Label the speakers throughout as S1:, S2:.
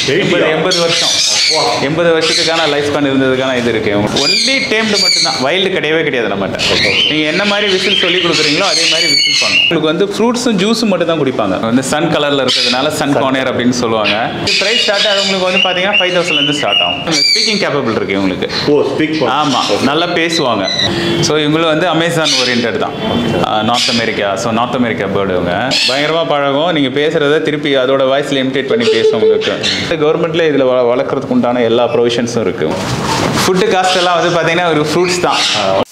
S1: எண்பது எண்பது வருஷம் எண்பது வருஷத்துக்கான லைஃப் ஸ்பேன் இருந்ததுக்கான இது இருக்கு ஒன்லி டேம்டு மட்டும்தான் வைல்டு கிடையவே கிடையாது நம்மகிட்ட நீங்க என்ன மாதிரி விசில் சொல்லி கொடுக்குறீங்களோ அதே மாதிரி விசில் பண்ணணும் உங்களுக்கு வந்து ஃப்ரூட்ஸும் ஜூஸும் மட்டும் தான் குடிப்பாங்க வந்து சன் கலர்ல இருக்கிறதுனால சன் கார்னியர் அப்படின்னு சொல்லுவாங்க ப்ரைஸ் ஸ்டார்ட் ஆகும் உங்களுக்கு வந்து பாத்தீங்கன்னா ஃபைவ் தௌசண்ட்லேருந்து ஸ்டார்ட் ஆகும் ஸ்பீக்கிங் கேப்பபிள் இருக்கு உங்களுக்கு
S2: ஓ ஸ்பீக்
S1: ஆமா நல்லா பேசுவாங்க ஸோ இவங்களும் வந்து அமேசான் ஓரியன்ட் தான் North America so North America bird இவங்க பயங்கரமா பழகும் நீங்க பேசுறத திருப்பி அதோட வாய்ஸ்ல இமிடேட் பண்ணி பேசும் உங்களுக்கு கவர்மெண்ட்ல இதுல வ- வளர்க்கறதுக்கு உண்டான எல்லா ப்ரொவிஷன்ஸும் இருக்கு ஃபுட்டு காஸ்ட் எல்லாம் வந்து பாத்தீங்கன்னா ஒரு ஃப்ரூட்ஸ் தான்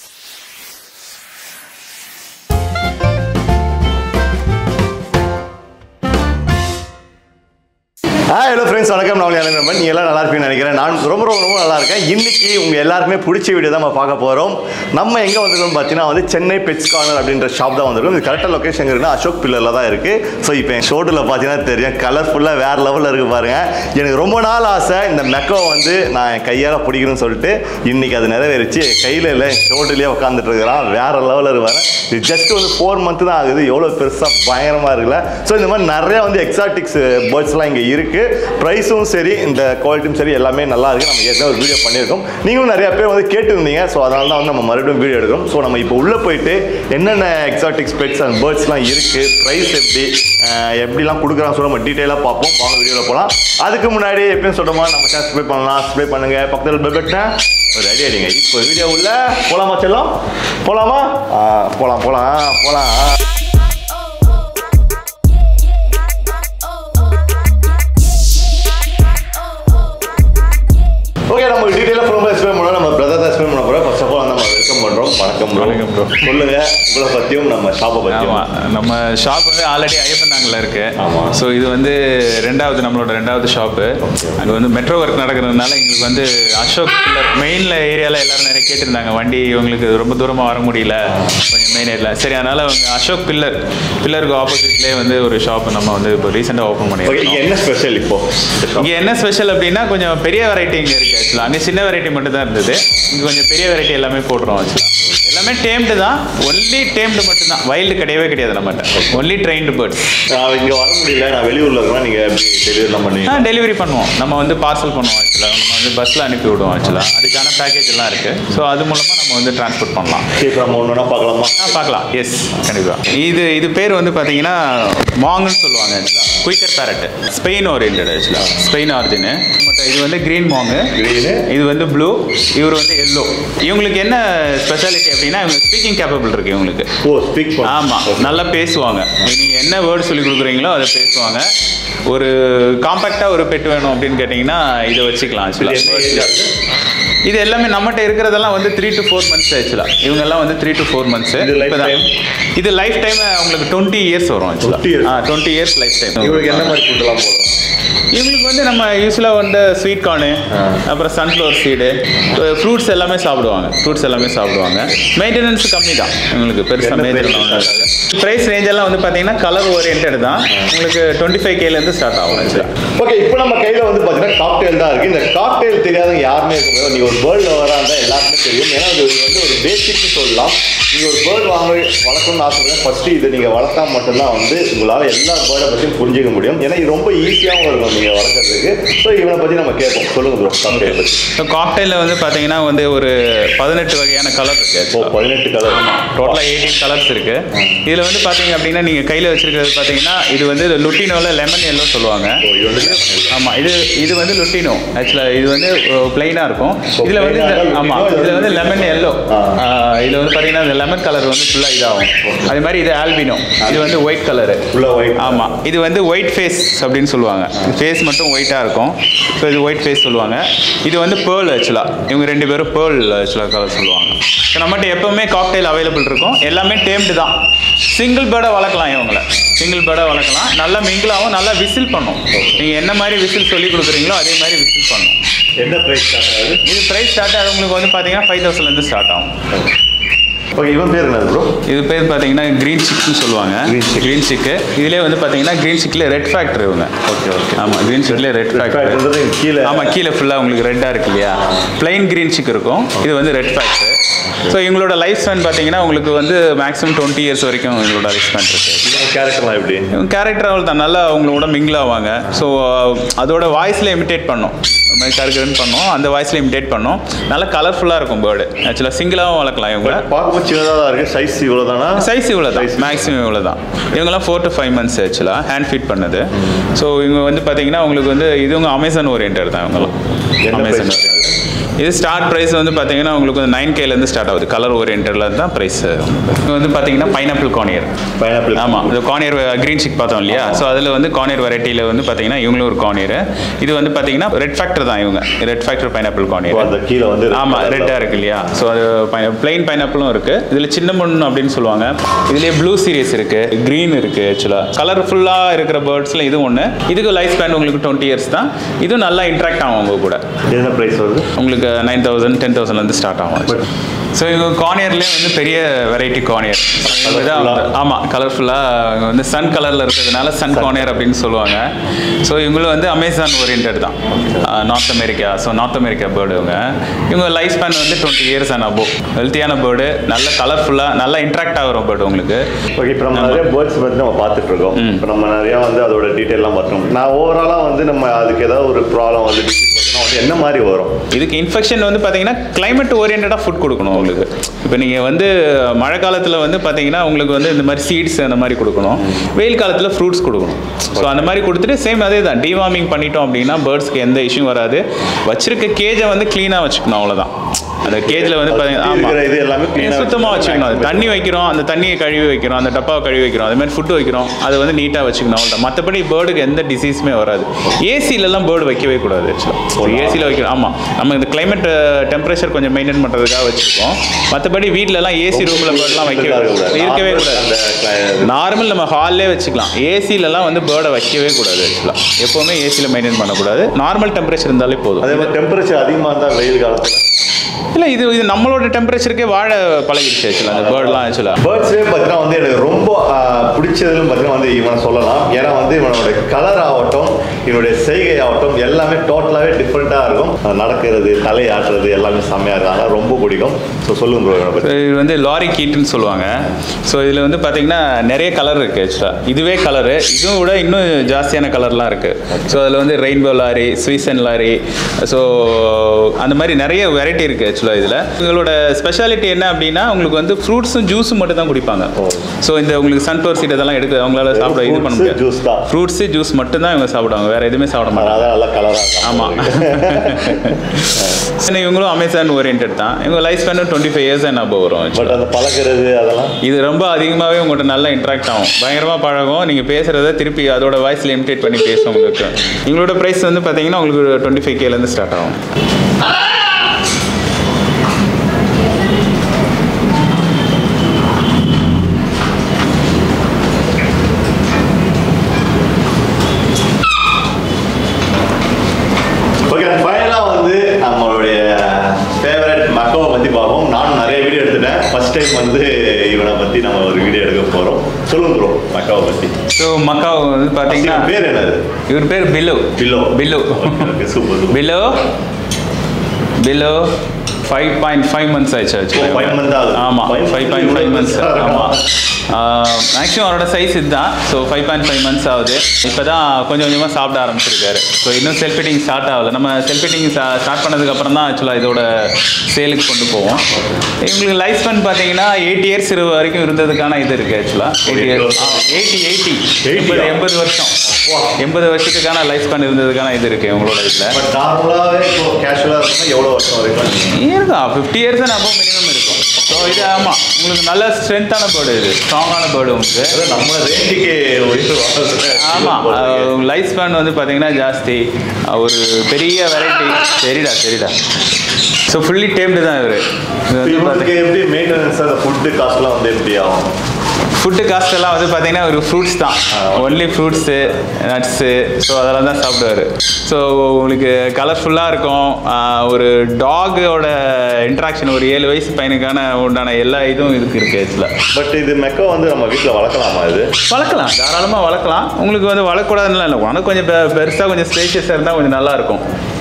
S2: ஹாய் ஹலோ ஃப்ரெண்ட்ஸ் வணக்கம் நான் நண்பன் நீ எல்லாம் நல்லா இருப்பீங்கன்னு நினைக்கிறேன் நான் ரொம்ப ரொம்ப ரொம்ப நல்லா இருக்கேன் இன்னைக்கு உங்க எல்லாருக்குமே பிடிச்ச வீடியோ தான் நம்ம பார்க்க போறோம் நம்ம எங்க வந்திருக்கோம் பார்த்தீங்கன்னா வந்து சென்னை பெட்ஸ் கார்னர் அப்படின்ற ஷாப் தான் வந்திருக்கோம் இது கரெக்டாக லொகேஷன் இருக்குன்னா அசோக் பில்லரில் தான் இருக்கு ஸோ இப்போ என் ஷோட்டில் பார்த்தீங்கன்னா தெரியும் கலர்ஃபுல்லாக வேற லெவலில் இருக்கு பாருங்க எனக்கு ரொம்ப நாள் ஆசை இந்த மெக்கோ வந்து நான் என் கையால் பிடிக்கணும்னு சொல்லிட்டு இன்னைக்கு அது நிறைவேறிச்சு கையில் இல்லை ஷோட்டிலேயே உட்காந்துட்டு இருக்கிறான் வேற லெவலில் இருவாரு இது ஜஸ்ட் வந்து ஃபோர் மந்த் தான் ஆகுது எவ்வளோ பெருசாக பயங்கரமாக இருக்குல்ல ஸோ இந்த மாதிரி நிறைய வந்து எக்ஸாட்டிக்ஸ் பேர்ட்ஸ்லாம் இங்கே இருக்கு ப்ரைஸும் சரி இந்த குவாலிட்டியும் சரி எல்லாமே நல்லா இருக்கு நம்ம ஏற்கனவே ஒரு வீடியோ பண்ணியிருக்கோம் நீங்களும் நிறைய பேர் வந்து கேட்டுருந்தீங்க ஸோ அதனால தான் வந்து நம்ம மறுபடியும் வீடியோ எடுக்கிறோம் ஸோ நம்ம இப்போ உள்ளே போயிட்டு என்னென்ன எக்ஸாட்டிக்ஸ் பெட்ஸ் அண்ட் பேர்ட்ஸ்லாம் இருக்கு ப்ரைஸ் எப்படி அஹ், எப்படிலாம் கொடுக்குறாங்க சொல்லி நம்ம டீட்டெயிலாக பார்ப்போம் வாங்க வீடியோவில் போகலாம் அதுக்கு முன்னாடி எப்பயும் சொல்கிறோமா நம்ம சேனல் சப்ஸ்கிரைப் பண்ணலாம் சப்ஸ்கிரைப் பண்ணுங்க பக்கத்தில் பெல் பட்டனை ரெடி ஆகிடுங்க இப்போ வீடியோ உள்ள போகலாமா செல்லம் போகலாமா போகலாம் போகலாம் போகலாம் ஓகே நம்ம டீட்டெயிலாக ரொம்ப எக்ஸ்பிளைன் பண்ணோம் நம்ம பிரதர் தான் எக்ஸ்பிளைன் பண்ண போகிறோம் ஃபர்ஸ்ட் ஆஃப் ஆல் நம்ம வெல்கம் பண்ணுறோம் வணக்கம் bro.
S1: வணக்கம் bro.
S2: சொல்லுங்க உங்களை பற்றியும் நம்ம ஷாப்பை
S1: ஆமா
S2: பற்றியும்
S1: நம்ம ஷாப் வந்து ஆல்ரெடி ஐயப்பனாங்கல இருக்கு
S2: ஆமா.
S1: ஸோ இது வந்து ரெண்டாவது நம்மளோட ரெண்டாவது ஷாப்பு அங்கே வந்து மெட்ரோ ஒர்க் நடக்கிறதுனால எங்களுக்கு வந்து அசோக் பில்லர் மெயினில் ஏரியாவில் எல்லாரும் நிறைய கேட்டிருந்தாங்க வண்டி உங்களுக்கு ரொம்ப தூரமாக வர முடியல கொஞ்சம் மெயின் ஏரியாவில் சரி அதனால அவங்க அசோக் பில்லர் பில்லருக்கு ஆப்போசிட்லேயே வந்து ஒரு ஷாப் நம்ம வந்து இப்போ ரீசெண்டாக ஓப்பன்
S2: ஓகே
S1: பண்ணியிருக்கோம்
S2: இங்கே என்ன ஸ்பெஷல் இப்போ இந்த shop?
S1: இங்கே என்ன ஸ்பெஷல் அப்படின்னா கொஞ்சம் பெரிய வெரைட்டி இங்கே இருக்குது ஆக்சுவலாக அங்கே சின்ன வெரைட்டி மட்டும் தான் இருந்தது இங்கே கொஞ்சம் பெரிய வெரைட்டி எல்லாமே போடுறோம் ஆக்சுவலாக எல்லாமே டேம்டு தான் ஒன்லி டேம்டு மட்டும் தான் வைல்டு கிடையவே கிடையாது நம்மகிட்ட ஒன்லி ட்ரெயின்டு பேர்ட்ஸ்
S2: நான் இங்கே வர முடியல நான் வெளியூரில் இருக்கேன் நீங்கள் எப்படி டெலிவரிலாம்
S1: ஆ
S2: பண்ணுவீங்க
S1: டெலிவரி பண்ணுவோம் நம்ம வந்து பார்சல் பண்ணுவோம் ஆக்சுவலாக நம்ம வந்து பஸ்ஸில் அனுப்பி விடுவோம் ஆக்சுவலாக அதுக்கான பேக்கேஜ் எல்லாம் இருக்குது ஸோ அது மூலமாக நம்ம வந்து டிரான்ஸ்போர்ட் பண்ணலாம்
S2: சரி இப்போ நம்ம ஒன்று ஒன்றா பார்க்கலாமா
S1: ஆ பார்க்கலாம் எஸ் கண்டிப்பாக இது இது பேர் வந்து பார்த்தீங்கன்னா மாங்குன்னு சொல்லுவாங்க ஆக்சுவலாக குயிக்கர் பேரட் ஸ்பெயின் ஓரியன்ட் ஆக்சுவலாக ஸ்பெயின் ஆரிஜினு பட் இது வந்து க்ரீன் மாங்கு
S2: Green.
S1: இது வந்து ப்ளூ இவர் வந்து எல்லோ இவங்களுக்கு என்ன ஸ்பெஷாலிட்டி அப்படின்னா இவங்க ஸ்பீக்கிங் கேப்பபிள் இருக்கு இவங்களுக்கு
S2: ஓ ஸ்பீக் பண்ண
S1: ஆமாம் நல்லா பேசுவாங்க நீங்கள் என்ன வேர்ட் சொல்லி கொடுக்குறீங்களோ அதை பேசுவாங்க ஒரு காம்பேக்டாக ஒரு பெட் வேணும் அப்படின்னு கேட்டிங்கன்னா இதை வச்சுக்கலாம் ஆக்சுவலாக இது எல்லாமே நம்மகிட்ட இருக்கிறதெல்லாம் வந்து த்ரீ டு ஃபோர் மந்த்ஸ் ஆக்சுவலாக இவங்க எல்லாம் வந்து த்ரீ டு ஃபோர் மந்த்ஸ்
S2: இது lifetime?
S1: இது லைஃப் டைம் உங்களுக்கு டுவெண்ட்டி இயர்ஸ் வரும்
S2: 20 years?
S1: ஆக்சுவலாக ஆ டுவெண்ட்டி இயர்ஸ் லைஃப் டைம்
S2: இவங்களுக்கு என்ன மாதிரி ஃபுட்டெல்லாம் போடலாம்
S1: இவங்களுக்கு வந்து நம்ம யூஸ்வலாக வந்து ஸ்வீட் கார்னு அப்புறம் சன்ஃப்ளவர் சீடு ஃப்ரூட்ஸ் எல்லாமே சாப்பிடுவாங்க ஃப்ரூட்ஸ் எல்லாமே சாப்பிடுவாங்க மெயின்டெனன்ஸ் கம்மி தான் உங்களுக்கு பெருசாக
S2: என்ன
S1: மெயின்டெனன்
S2: price
S1: ப்ரைஸ் ரேஞ்ச் எல்லாம் வந்து பார்த்தீங்கன்னா கலர் ஓரியன்ட் தான் உங்களுக்கு டுவெண்ட்டி ஃபைவ் கேலேருந்து ஸ்டார்ட் ஆகும் ஆக்சுவலாக
S2: ஓகே இப்போ நம்ம கையில் வந்து பார்த்தீங்கன்னா காக்டெயில் தான் இருக்குது இந்த காக்டெயில் தெரியாதவங்க யாருமே இருக்க முடியாது நீங்கள் ஒரு பேர்ட் லவராக இருந்தால் எல்லாருக்குமே தெரியும் ஏன்னா இது வந்து ஒரு பேசிக்னு சொல்லலாம் நீங்கள் ஒரு பேர்ட் வாங்க வளர்க்கணும்னு ஆசைப்படுறேன் ஃபஸ்ட்டு இது நீங்கள் வளர்த்தா மட்டும்தான் வந்து உங்களால் எல்லா பேர்டை பற்றியும் புரிஞ்சிக்க முடியும் ஏன்னா இது ரொம்ப ஈஸியாகவும் இருக்கும் நீங்கள் வளர்க்குறதுக்கு ஸோ இவனை பற்றி நம்ம கேட்போம் சொல்லுங்கள் ப்ரோ காக்டெயில் பற்றி
S1: ஸோ காக்டைலில் வந்து பார்த்தீங்கன்னா வந்து ஒரு பதினெட்டு வகையான கலர் இருக்கு
S2: ஓ பதினெட்டு கலர்
S1: டோட்டலாக எயிட்டீன் கலர்ஸ் இருக்கு இதில் வந்து பார்த்தீங்க அப்படின்னா நீங்கள் கையில் வச்சிருக்கிறது பார்த்தீங்கன்னா இது வந்து லுட்டினோவில் லெமன் எல்லோ சொல்லுவாங்க
S2: ஓ இது வந்து
S1: ஆமாம் இது இது வந்து லுட்டினோ ஆக்சுவலாக இது வந்து பிளைனாக இருக்கும்
S2: So,
S1: இதில் வந்து
S2: plain ஆ
S1: இந்த-
S2: இருந்தா
S1: ஆமாம்
S2: lutino,
S1: இதில் வந்து லெமன் எல்லோ
S2: ஆ.
S1: இதில் வந்து பார்த்தீங்கன்னா இந்த லெமன் கலர் வந்து ஃபுல்லாக இதாகும் அதே மாதிரி இது ஆல்பினோ இது வந்து ஒயிட் கலரு
S2: ஃபுல்லாக ஒயிட்
S1: ஆமாம் இது வந்து ஒயிட் ஃபேஸ் அப்படின்னு சொல்லுவாங்க ஃபேஸ் மட்டும் ஒயிட்டாக இருக்கும் ஸோ இது ஒயிட் ஃபேஸ் சொல்லுவாங்க இது வந்து பேர்ல் ஆக்சுவலாக இவங்க ரெண்டு பேரும் பேர்ல் ஆக்சுவலாக கலர் சொல்லுவாங்க ஸோ நம்மகிட்ட எப்போவுமே காக்டெயில் அவைலபிள் இருக்கும் எல்லாமே டேம்டு தான் சிங்கிள் பேர்டை வளர்க்கலாம் இவங்கள சிங்கிள் பேர்டை வளர்க்கலாம் நல்லா மிங்கிளாகவும் நல்லா விசில் பண்ணும் நீங்கள் என்ன மாதிரி விசில் சொல்லி கொடுக்குறீங்களோ அதே மாதிரி விசில் பண்ணும்
S2: என்ன ப்ரைஸ் ஸ்டார்ட் ஆகுது
S1: இது ப்ரைஸ் ஸ்டார்ட் ஆகும் உங்களுக்கு வந்து பார்த்தீங்கன்னா ஃபைவ் தௌசண்ட்லேருந்து ஸ்டார்ட் ஆகும்
S2: ஓகே இவன் பேர் என்னது ப்ரோ
S1: இது பேர் பார்த்தீங்கன்னா க்ரீன் சிக்னு சொல்லுவாங்க
S2: Green chick.
S1: க்ரீன் சிக்கு இதுலேயே வந்து பார்த்தீங்கன்னா க்ரீன் சிக்கில் ரெட் ஃபேக்டர் இவங்க
S2: ஓகே ஓகே
S1: ஆமாம் க்ரீன் சிக்கில் ரெட் ஃபேக்டர்
S2: ஃபேக்ட்ன்றது கீழே
S1: ஆமாம் கீழே ஃபுல்லாக உங்களுக்கு ரெட்டாக இருக்கு இல்லையா பிளைன் க்ரீன் சிக் இருக்கும் இது வந்து ரெட் ஃபேக்டர் ஸோ இவங்களோட லைஃப் ஸ்பேன் பார்த்தீங்கன்னா உங்களுக்கு வந்து மேக்ஸிமம் டுவெண்ட்டி இயர்ஸ் வரைக்கும் இவங்களோட லைஃப் ஸ்பேன் இருக்கு
S2: கேரக்டர்லாம் எப்படி
S1: இவங்க கேரக்டர் அவள் தான் நல்லா அவங்களோட மிங்கிள் ஆவாங்க ஸோ அதோட வாய்ஸில் இமிட்டேட் பண்ணும் இந்த மாதிரி கருக்கருன்னு பண்ணோம் அந்த வாய்ஸில் இமிட்டேட் பண்ணோம் நல்லா கலர்ஃபுல்லாக இருக்கும் பேர்டு ஆக்சுவலாக சிங்கிளாகவும் வளர்க்கலாம் இவங்க
S2: பார்க்கும்போது சின்னதாக தான் இருக்குது சைஸ் இவ்வளோ தானா
S1: சைஸ் இவ்வளோ தான் மேக்ஸிமம் இவ்வளோ தான் இவங்கெல்லாம் ஃபோர் டு ஃபைவ் மந்த்ஸ் ஆக்சுவலாக ஹேண்ட் ஃபீட் பண்ணது ஸோ இவங்க வந்து பார்த்தீங்கன்னா உங்களுக்கு வந்து இதுவங்க அமேசான் ஓரியன்ட் தான் இவங்கெல்லாம்
S2: என்ன
S1: அமேசான்
S2: price?
S1: இது ஸ்டார்ட் ப்ரைஸ் வந்து பார்த்தீங்கன்னா உங்களுக்கு வந்து நைன் கேலேருந்து ஸ்டார்ட் ஆகுது கலர் ஓரியன்டில் தான் ப்ரைஸ் இது வந்து பார்த்தீங்கன்னா பைனாப்பிள் கார்னியர்
S2: பைனாப்பிள்
S1: ஆமாம் இது கார்னியர் க்ரீன் சிக் பார்த்தோம் இல்லையா ஸோ அதில் வந்து கார்னியர் வெரைட்டியில் வந்து பார்த்தீங்கன்னா இவங்களும் ஒரு கார்னியர் இது வந்து பார்த்தீங்கன்னா ரெட் ஃபேக்டர் தான் இவங்க ரெட் ஃபேக்டர் பைனாப்பிள் கார்னியர்
S2: அந்த கீழே வந்து red
S1: ஆமாம்
S2: colour
S1: ரெட்டாக இருக்கு இல்லையா ஸோ அது பிளைன் பைனாப்பிளும் இருக்குது இதில் சின்ன பொண்ணு அப்படின்னு சொல்லுவாங்க இதுலேயே ப்ளூ சீரியஸ் இருக்குது க்ரீன் இருக்குது ஆக்சுவலாக கலர்ஃபுல்லாக இருக்கிற பேர்ட்ஸில் இது ஒன்று இதுக்கு லைஃப் ஸ்பேன் உங்களுக்கு டுவெண்ட்டி இயர்ஸ் தான் இதுவும் நல்லா இன்ட்ராக்ட் ஆகும் உங்க கூட
S2: என்ன ப்ரைஸ் வருது
S1: உங்களுக்கு நைன் தௌசண்ட் டென் தௌசண்ட்லேருந்து ஸ்டார்ட் ஆகும் ஸோ இவங்க கார்னியர்லேயே வந்து பெரிய வெரைட்டி கார்னியர் ஆமாம் கலர்ஃபுல்லாக வந்து சன் கலரில் இருக்கிறதுனால சன் கார்னியர் அப்படின்னு சொல்லுவாங்க ஸோ இவங்களும் வந்து அமேசான் ஓரியன்ட் தான் North America so North America bird இவங்க இவங்க லைஃப் ஸ்பேன் வந்து டுவெண்ட்டி இயர்ஸ் அண்ட் அபோ ஹெல்த்தியான பேர்டு நல்ல கலர்ஃபுல்லாக நல்லா இன்ட்ராக்ட் ஆகிற பேர்டு உங்களுக்கு
S2: ஓகே இப்போ நம்ம நிறைய பேர்ட்ஸ் பற்றி நம்ம பார்த்துட்டு இருக்கோம் இப்போ நம்ம நிறைய வந்து அதோட டீட்டெயிலாம் பார்த்தோம் நான் ஓவராலாக வந்து நம்ம அதுக்கு ஏதாவது ஒரு ப்ராப்ளம் வந்து disease வருதுன்னா வந்து என்ன மாதிரி வரும்
S1: இதுக்கு இன்ஃபெக்ஷன் வந்து பார்த்தீங்கன்னா climate ஓரியன்டாக ஃபுட் கொடுக்கணும் உங்களுக்கு இப்போ நீங்கள் வந்து மழை காலத்தில் வந்து பார்த்தீங்கன்னா உங்களுக்கு வந்து இந்த மாதிரி சீட்ஸ் அந்த மாதிரி கொடுக்கணும் வெயில் காலத்தில் ஃப்ரூட்ஸ் கொடுக்கணும் ஸோ அந்த மாதிரி கொடுத்துட்டு சேம் அதே தான் டிவார்மிங் பண்ணிட்டோம் அப்படின்னா பேர்ட்ஸ்க்கு எந்த இஷ்யூ வராது வச்சிருக்க கேஜை வந்து க்ளீனாக வச்சுக்கணும் அவ்வளோதான் அந்த கேஜில் வந்து பார்த்தீங்கன்னா
S2: இருக்கிற இது எல்லாமே
S1: ஆமாம்
S2: clean ஆ
S1: சுத்தமாக வச்சுக்கணும் அது தண்ணி வைக்கிறோம் அந்த தண்ணியை கழுவி வைக்கிறோம் அந்த டப்பாவை கழுவி வைக்கிறோம் அது மாதிரி ஃபுட்டு வைக்கிறோம் அதை வந்து நீட்டாக வச்சுக்கணும் அவ்வளோதான் மற்றபடி பேர்டுக்கு எந்த டிசீஸுமே வராது ஏசிலலாம் பேர்டு வைக்கவே கூடாது ஆக்சுவலாக ஏசியில் வைக்கிறோம் ஆமாம் நம்ம இந்த கிளைமேட் டெம்பரேச்சர் கொஞ்சம் மெயின்டைன் பண்ணுறதுக்காக வச்சுருக்கோம் மற்றபடி வீட்டிலலாம் ஏசி ரூமில் பேர்ட்லாம் வைக்கவே கூடாது இருக்கவே கூடாது நார்மல் நம்ம ஹால்லே வச்சுக்கலாம் ஏசிலலாம் வந்து பேர்டை வைக்கவே கூடாது ஆக்சுவலாக எப்போவுமே ஏசியில் மெயின்டைன் பண்ணக்கூடாது நார்மல் டெம்பரேச்சர் இருந்தாலே போதும்
S2: அதே மாதிரி டெம்பரேச்சர் அதிகமாக இருந்தால் வெயில் காலத்தில்
S1: இல்லை இது இது நம்மளோட டெம்பரேச்சருக்கே வாழ பழகிடுச்சு ஆக்சுவலாக அந்த பேர்ட்லாம் ஆக்சுவலாக
S2: பேர்ட்ஸ்லேயே பார்த்தீங்கன்னா வந்து எனக்கு ரொம்ப ஆஹ், பிடிச்சதுன்னு பார்த்தீங்கன்னா வந்து இவனை சொல்லலாம் ஏன்னா வந்து இவனோட கலர் ஆகட்டும் இவனுடைய செய்கை ஆகட்டும் எல்லாமே டோட்டலாகவே டிஃப்ரெண்ட்டாக இருக்கும் அது நடக்கிறது தலை ஆட்டுறது எல்லாமே செம்மையாக இருக்கும் அதனால் ரொம்ப பிடிக்கும் ஸோ சொல்லுங்க ப்ரோ இவனை பற்றி
S1: இது வந்து லாரி கீட்டுன்னு சொல்லுவாங்க ஸோ இதில் வந்து பார்த்தீங்கன்னா நிறைய கலர் இருக்குது ஆக்சுவலாக இதுவே கலரு இதுவும் விட இன்னும் ஜாஸ்தியான கலர்லாம் இருக்குது ஸோ அதில் வந்து ரெயின்போ லாரி ஸ்வீசன் லாரி ஸோ அந்த மாதிரி நிறைய வெரைட்டி இருக்குது ஆக்சுவலாக இதில் உங்களோட ஸ்பெஷாலிட்டி என்ன அப்படின்னா உங்களுக்கு வந்து ஃப்ரூட்ஸும் ஜூஸும் மட்டும் தான் குடிப்பாங்க ஸோ இந்த உங்களுக்கு சன்ஃப்ளவர் சீட் இதெல்லாம் எடுக்க அவங்களால சாப்பிட இது பண்ண
S2: Fruits,
S1: முடியாது
S2: juice தான்.
S1: ஃப்ரூட்ஸு ஜூஸ் மட்டும் தான் இவங்க சாப்பிடுவாங்க வேறு எதுவுமே சாப்பிட மாட்டாங்க
S2: அதனால நல்லா கலராக
S1: ஆமாம் சரி இவங்களும் அமேசான் ஓரியன்ட் தான் இவங்க lifespan twenty five years என்ன வரும் actually.
S2: பட் அந்த பழக்கிறது அதெல்லாம்
S1: இது ரொம்ப அதிகமாகவே உங்கள்கிட்ட நல்லா இன்ட்ராக்ட் ஆகும் பயங்கரமாக பழகும் நீங்கள் பேசுகிறத திருப்பி அதோட வாய்ஸில் இமிட்டேட் பண்ணி பேசும் உங்களுக்கு எங்களோட ப்ரைஸ் வந்து பார்த்தீங்கன்னா உங்களுக்கு டுவெண்ட்டி ஃபைவ் கேலேருந்து ஸ்டார்ட் ஆகும்
S2: ஓகே ஃபைனலாக வந்து நம்மளுடைய ஃபேவரட் மக்கவை பற்றி பார்ப்போம் நானும் நிறைய வீடியோ எடுத்துட்டேன் ஃபர்ஸ்ட் டைம் வந்து இவனை பற்றி நம்ம ஒரு வீடியோ எடுக்க போகிறோம் சொல்லுங்க ப்ரோ மக்காவை பற்றி
S1: ஸோ மக்காவை வந்து பார்த்தீங்கன்னா
S2: பேர் என்னது
S1: இவர் பேர் Billu
S2: Billo
S1: Billu
S2: okay super
S1: Billo Billo five point five months ஆயிடுச்சு
S2: ஓ, five month ஆகுது.
S1: ஆமாம்
S2: Five
S1: five
S2: month
S1: point five
S2: இவ்வளவு
S1: மந்த்ஸ்
S2: பெருசா இருக்கா?
S1: ஆமாம் மேக்ஸிமம் அவரோட சைஸ் இதுதான் so five point five months ஆகுது இப்போ தான் கொஞ்சம் கொஞ்சமாக சாப்பிட ஆரம்பிச்சிருக்காரு ஸோ இன்னும் செல்ஃப் ஃபீட்டிங் ஸ்டார்ட் ஆகல நம்ம செல்ஃப் ஃபீட்டிங் ஸ்டார்ட் பண்ணதுக்கப்புறம் தான் ஆக்சுவலாக இதோட சேலுக்கு கொண்டு போவோம் இவங்களுக்கு லைஃப் ஸ்பென் பார்த்தீங்கன்னா எயிட் இயர்ஸ் வரைக்கும் இருந்ததுக்கான இது இருக்குது ஆக்சுவலாக எயிட்டி இயர்ஸ் எயிட்டி எயிட்டி எண்பது எண்பது வருஷம் எண்பது வருஷத்துக்கான லைஃப் ஸ்பேன் இருந்ததுக்கான இது இருக்குது உங்களோட இதில்
S2: பட் நார்மலாகவே இப்போ கேஷுவலாக இருக்குன்னா எவ்வளோ வருஷம் வரைக்கும்
S1: இருக்கும் ஃபிஃப்டி இயர்ஸ் அப்போ மினிமம் இருக்கும் ஸோ இது ஆமாம் உங்களுக்கு நல்ல ஸ்ட்ரென்த்தான பேர்டு இது ஸ்ட்ராங்கான பேர்டு உங்களுக்கு
S2: அதாவது நம்ம ரேஞ்சுக்கு உயிர் வாழ்றது
S1: ஆமாம் லைஃப் ஸ்பேன் வந்து பார்த்தீங்கன்னா ஜாஸ்தி அஹ் ஒரு பெரிய வெரைட்டி சரிடா சரிடா ஸோ ஃபுல்லி டேம்டு தான் இவர் இது வந்து
S2: இவனுக்கு
S1: பார்த்தீங்கன்னா
S2: எப்படி மெயின்டெனன்ஸ் அந்த ஃபுட்டு காஸ்ட்லாம் வந்து எப்படி ஆகும்
S1: ஃபுட்டு காஸ்ட் எல்லாம் வந்து பார்த்தீங்கன்னா ஒரு ஃப்ரூட்ஸ் தான் ஒன்லி ஃப்ரூட்ஸு நட்ஸு ஸோ அதெல்லாம் தான் சாப்பிடுவார் ஸோ உங்களுக்கு கலர்ஃபுல்லாக இருக்கும் ஆஹ் ஒரு டாகோட இன்ட்ராக்ஷன் ஒரு ஏழு வயசு பையனுக்கான உண்டான எல்லா இதுவும் இதுக்கு இருக்குது ஆக்சுவலாக
S2: பட் இது மெக்கோ வந்து நம்ம வீட்டில் வளர்க்கலாமா இது
S1: வளர்க்கலாம் தாராளமாக வளர்க்கலாம் உங்களுக்கு வந்து வளர்க்கக்கூடாதுன்னு இல்லை உனக்கு கொஞ்சம் பெ பெருசாக கொஞ்சம் ஸ்பேஷியஸாக இருந்தால் கொஞ்சம் நல்லாயிருக்கும்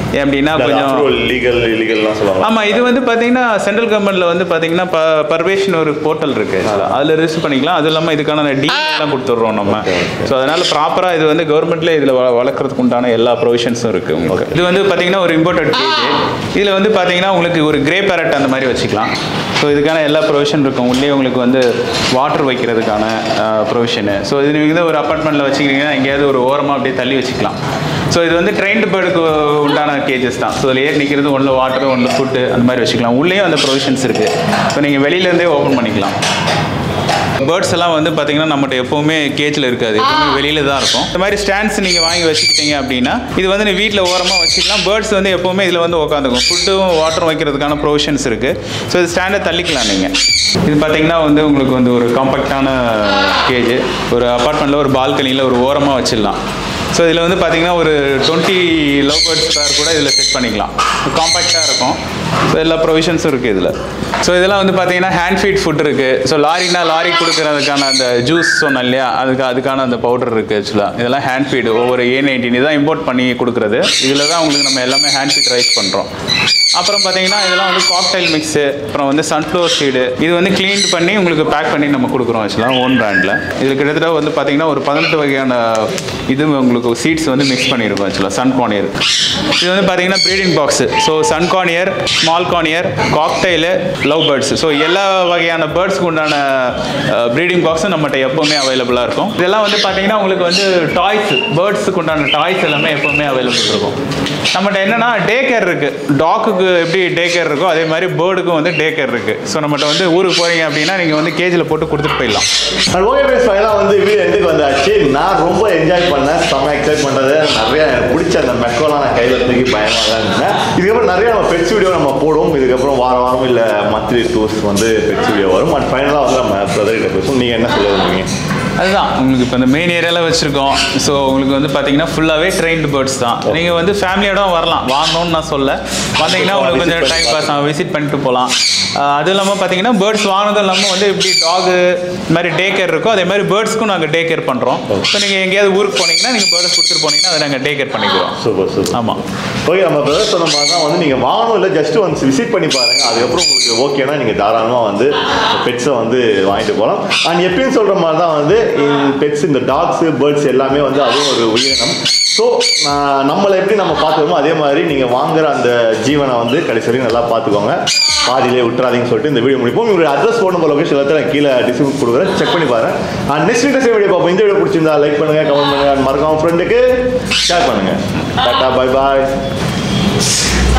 S1: ஏன் அப்படின்னா கொஞ்சம்
S2: லீகல் இல்லீகல்லாம் சொல்லுவாங்க
S1: ஆமாம் இது வந்து பார்த்தீங்கன்னா சென்ட்ரல் கவர்மெண்ட்டில் வந்து பார்த்தீங்கன்னா ப பர்வேஷன் ஒரு போர்ட்டல் இருக்கு அதில் ரிஜிஸ்டர் பண்ணிக்கலாம் அது இல்லாமல் இதுக்கான டீல் எல்லாம் கொடுத்துட்றோம் நம்ம ஸோ அதனால் ப்ராப்பராக இது வந்து கவர்மெண்ட்ல இதில் வளர்க்குறதுக்கு உண்டான எல்லா ப்ரொவிஷன்ஸும் இருக்குது உங்களுக்கு இது வந்து பார்த்தீங்கன்னா ஒரு இம்போர்ட்டட் கேஜ் இதில் வந்து பார்த்தீங்கன்னா உங்களுக்கு ஒரு கிரே பேரட் அந்த மாதிரி வச்சுக்கலாம் ஸோ இதுக்கான எல்லா ப்ரொவிஷன் இருக்கும் உள்ளே உங்களுக்கு வந்து வாட்டர் வைக்கிறதுக்கான ப்ரொவிஷனு ஸோ இது நீங்கள் வந்து ஒரு அப்பார்ட்மெண்ட்டில் வச்சுக்கிறீங்கன்னா எங்கேயாவது ஒரு ஓரமாக அப்படியே தள்ளி வச்சுக்கலாம் ஸோ இது வந்து ட்ரெயின்டு பேர்டுக்கு உண்டான கேஜஸ் தான் ஸோ அதில் ஏறி நிற்கிறது ஒன்று வாட்டர் ஒன்று ஃபுட்டு அந்த மாதிரி வச்சுக்கலாம் உள்ளேயும் அந்த ப்ரொவிஷன்ஸ் இருக்குது ஸோ நீங்கள் வெளியிலேருந்தே ஓப்பன் பண்ணிக்கலாம் பேர்ட்ஸ் எல்லாம் வந்து பார்த்தீங்கன்னா நம்மகிட்ட எப்போவுமே கேஜில் இருக்காது எப்பவுமே வெளியில தான் இருக்கும் இந்த மாதிரி ஸ்டாண்ட்ஸ் நீங்கள் வாங்கி வச்சுக்கிட்டீங்க அப்படின்னா இது வந்து நீ வீட்டில் ஓரமாக வச்சுக்கலாம் பேர்ட்ஸ் வந்து எப்போவுமே இதில் வந்து உட்காந்துக்கும் ஃபுட்டும் வாட்டரும் வைக்கிறதுக்கான ப்ரொவிஷன்ஸ் இருக்குது ஸோ இது ஸ்டாண்டை தள்ளிக்கலாம் நீங்கள் இது பார்த்தீங்கன்னா வந்து உங்களுக்கு வந்து ஒரு காம்பேக்டான கேஜ் ஒரு அப்பார்ட்மெண்ட்டில் ஒரு பால்கனியில் ஒரு ஓரமாக வச்சிடலாம் ஸோ இதில் வந்து பார்த்தீங்கன்னா ஒரு டுவெண்ட்டி லவ் பேர்ட்ஸ் பேர் கூட இதில் செட் பண்ணிக்கலாம் காம்பேக்டாக இருக்கும் ஸோ எல்லா ப்ரொவிஷன்ஸும் இருக்குது இதில் ஸோ இதெல்லாம் வந்து பார்த்தீங்கன்னா ஹேண்ட் ஃபீட் ஃபுட் இருக்குது ஸோ லாரினா லாரி கொடுக்குறதுக்கான அந்த ஜூஸ் சொன்னேன் இல்லையா அதுக்கு அதுக்கான அந்த பவுடர் இருக்குது ஆக்சுவலாக இதெல்லாம் ஹேண்ட் ஃபீடு ஒவ்வொரு ஏ நைன்டீன் இதான் இம்போர்ட் பண்ணி கொடுக்குறது இதில் தான் உங்களுக்கு நம்ம எல்லாமே ஹேண்ட் ஃபீட் ரைஸ் பண்ணுறோம் அப்புறம் பார்த்தீங்கன்னா இதெல்லாம் வந்து காக்டைல் மிக்ஸு அப்புறம் வந்து சன்ஃப்ளவர் சீடு இது வந்து க்ளீன் பண்ணி உங்களுக்கு பேக் பண்ணி நம்ம கொடுக்குறோம் ஆக்சுவலாக ஓன் பிராண்டில் இது கிட்டத்தட்ட வந்து பார்த்தீங்கன்னா ஒரு பதினெட்டு வகையான இது உங்களுக்கு சீட்ஸ் வந்து மிக்ஸ் பண்ணியிருக்கோம் ஆக்சுவலாக சன் கார்னியர் இது வந்து பார்த்தீங்கன்னா breeding box so sun conure small conure cockatiel lovebirds so எல்லா வகையான பேர்ட்ஸ்க்கு உண்டான ப்ரீடிங் பாக்ஸும் நம்மகிட்ட எப்போவுமே அவைலபிளாக இருக்கும் இதெல்லாம் வந்து பார்த்தீங்கன்னா உங்களுக்கு வந்து டாய்ஸ் பேர்ட்ஸுக்கு உண்டான டாய்ஸ் எல்லாமே எப்போவுமே அவைலபிள் இருக்கும் நம்மகிட்ட என்னன்னா டே கேர் இருக்கு டாக்குக்கு எப்படி டே கேர் இருக்கோ அதே மாதிரி பேர்டுக்கும் வந்து டே கேர் இருக்கு ஸோ நம்மகிட்ட வந்து ஊருக்கு போறீங்க அப்படின்னா நீங்க வந்து கேஜில் போட்டு கொடுத்துட்டு போயிடலாம்
S2: அண்ட் ஓகே ஃப்ரெண்ட்ஸ் ஃபைனலாக வந்து வீடியோ எண்டுக்கு வந்தாச்சு நான் ரொம்ப என்ஜாய் பண்ணேன் செம்ம எக்ஸைட் பண்ணுறது நிறைய எனக்கு பிடிச்ச அந்த மெக்கோலாம் நான் கையில் தூக்கி பயமாக தான் இருந்தேன் இதுக்கப்புறம் நிறைய நம்ம பெட்ஸ் வீடியோ நம்ம போடுவோம் இதுக்கப்புறம் வாரம் வாரம் இல்லை மந்த்லி டூர்ஸ் வந்து பெட்ஸ் வீடியோ வரும் அண்ட் ஃபைனலாக வந்து நம்ம பிரதர்கிட்ட பேசுவோம் நீங்கள் என்ன சொல்ல விரும்புவீங்க
S1: அதுதான் உங்களுக்கு இப்போ இந்த மெயின் ஏரியாவில் வச்சுருக்கோம் ஸோ உங்களுக்கு வந்து பார்த்தீங்கன்னா ஃபுல்லாகவே ட்ரெயின்டு பேர்ட்ஸ் தான் நீங்கள் வந்து ஃபேமிலியோட வரலாம் வாங்கணும்னு நான் சொல்ல வந்தீங்கன்னா உங்களுக்கு கொஞ்சம் டைம் பாஸ் ஆகும் விசிட் பண்ணிட்டு போகலாம் அது இல்லாமல் பார்த்தீங்கன்னா பேர்ட்ஸ் வாங்கினதும் இல்லாமல் வந்து எப்படி டாகு இந்த மாதிரி டே கேர் இருக்கோ அதே மாதிரி பேர்ட்ஸ்க்கும் நாங்கள் டே கேர் பண்ணுறோம் ஸோ நீங்கள் எங்கேயாவது ஊருக்கு போனீங்கன்னா நீங்கள் பேர்ட்ஸ் கொடுத்துட்டு போனீங்கன்னா அதை நாங்கள் டே கேர் பண்ணிக்கிறோம்
S2: சூப்பர் சூப்பர்
S1: ஆமாம்
S2: ஓகே நம்ம பிரதர் சொன்ன மாதிரி தான் வந்து நீங்கள் வாங்கணும் இல்லை ஜஸ்ட் வந்து விசிட் பண்ணி பாருங்க அதுக்கப்புறம் உங்களுக்கு ஓகேனா நீங்கள் தாராளமாக வந்து பெட்ஸை வந்து வாங்கிட்டு போகலாம் அண்ட் எப்பயும் சொல்கிற மாதிரி தான் வந்து பெட்ஸ் இந்த டாக்ஸு பேர்ட்ஸ் எல்லாமே வந்து அதுவும் ஒரு உயிரினம் ஸோ நம்மளை எப்படி நம்ம பார்த்துக்கோமோ அதே மாதிரி நீங்கள் வாங்குற அந்த ஜீவனை வந்து கடைசி வரைக்கும் நல்லா பார்த்துக்கோங்க பாதியிலே விட்டுறாதீங்கன்னு சொல்லிட்டு இந்த வீடியோ முடிப்போம் உங்களுடைய அட்ரஸ் ஃபோன் நம்பர் லொகேஷன் எல்லாத்தையும் நான் கீழே டிஸ்கிரிப்ட் கொடுக்குறேன் செக் பண்ணி பாருங்க அண்ட் நெக்ஸ்ட் வீடியோ வீடியோ பார்ப்போம் இந்த வீடியோ பிடிச்சிருந்தா லைக் பண்ணுங்க கமெண்ட் பண்ணுங்க and மறக்காம ஃப்ரெண்டுக்கு ஷேர் பண்ணுங்க டாட்டா பை பாய்